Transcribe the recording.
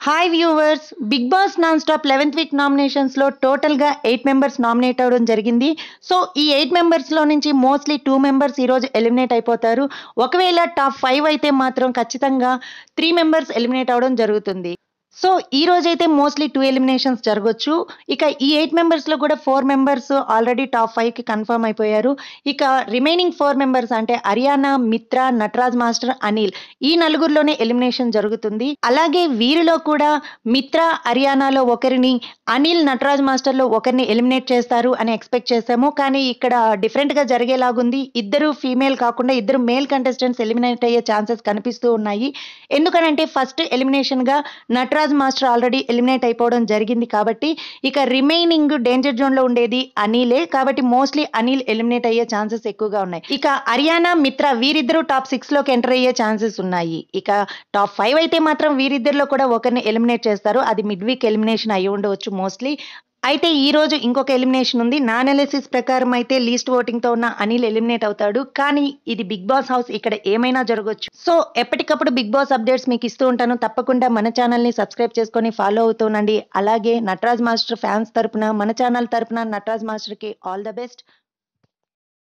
hi viewers Bigg Boss non stop eleventh week నామినేషన్స్లో టోటల్గా eight members nominate అవ్వడం జరిగింది సో ఈ ఎయిట్ మెంబర్స్లో నుంచి మోస్ట్లీ టూ మెంబర్స్ ఈరోజు ఎలిమినేట్ అయిపోతారు ఒకవేళ టాప్ ఫైవ్ అయితే మాత్రం ఖచ్చితంగా త్రీ మెంబర్స్ ఎలిమినేట్ అవ్వడం జరుగుతుంది సో ఈ రోజైతే మోస్ట్లీ టూ ఎలిమినేషన్స్ జరగవచ్చు ఇక ఈ ఎయిట్ మెంబర్స్లో కూడా ఫోర్ మెంబర్స్ ఆల్రెడీ టాప్ ఫైవ్కి కన్ఫర్మ్ అయిపోయారు ఇక రిమైనింగ్ ఫోర్ మెంబర్స్ అంటే హర్యానా మిత్ర నటరాజ్ మాస్టర్ అనిల్ ఈ నలుగురిలోనే ఎలిమినేషన్ జరుగుతుంది అలాగే వీరిలో కూడా మిత్ర హర్యానాలో ఒకరిని అనిల్ నటరాజ్ మాస్టర్లో ఒకరిని ఎలిమినేట్ చేస్తారు అని ఎక్స్పెక్ట్ చేశాము కానీ ఇక్కడ డిఫరెంట్గా జరిగేలాగుంది ఇద్దరు ఫీమేల్ కాకుండా ఇద్దరు మేల్ కంటెస్టెంట్స్ ఎలిమినేట్ అయ్యే ఛాన్సెస్ కనిపిస్తూ ఉన్నాయి ఎందుకనంటే ఫస్ట్ ఎలిమినేషన్గా నటరాజ్ మాస్టర్ ఆల్రెడీ ఎలిమినేట్ అయిపోవడం జరిగింది కాబట్టి ఇక రిమైనింగ్ డేంజర్ జోన్లో ఉండేది అనిలే కాబట్టి మోస్ట్లీ అనిల్ ఎలిమినేట్ అయ్యే ఛాన్సెస్ ఎక్కువగా ఉన్నాయి ఇక హర్యానా మిత్ర వీరిద్దరూ టాప్ సిక్స్లోకి ఎంటర్ అయ్యే ఛాన్సెస్ ఉన్నాయి ఇక టాప్ ఫైవ్ అయితే మాత్రం వీరిద్దరిలో కూడా ఒకరిని ఎలిమినేట్ చేస్తారు అది మిడ్ వీక్ ఎలిమినేషన్ అయి ఉండవచ్చు మోస్ట్లీ అయితే ఈ రోజు ఇంకొక ఎలిమినేషన్ ఉంది నా అనాలిసిస్ ప్రకారం అయితే లీస్ట్ ఓటింగ్ తో ఉన్న అనిల్ ఎలిమినేట్ అవుతాడు కానీ ఇది బిగ్ బాస్ హౌస్ ఇక్కడ ఏమైనా జరగవచ్చు సో ఎప్పటికప్పుడు బిగ్ బాస్ అప్డేట్స్ మీకు ఇస్తూ ఉంటాను తప్పకుండా మన ఛానల్ ని సబ్స్క్రైబ్ చేసుకొని ఫాలో అవుతుండండి అలాగే నటరాజ్ మాస్టర్ ఫ్యాన్స్ తరపున మన ఛానల్ తరపున నటరాజ్ మాస్టర్ కి ఆల్ ద బెస్ట్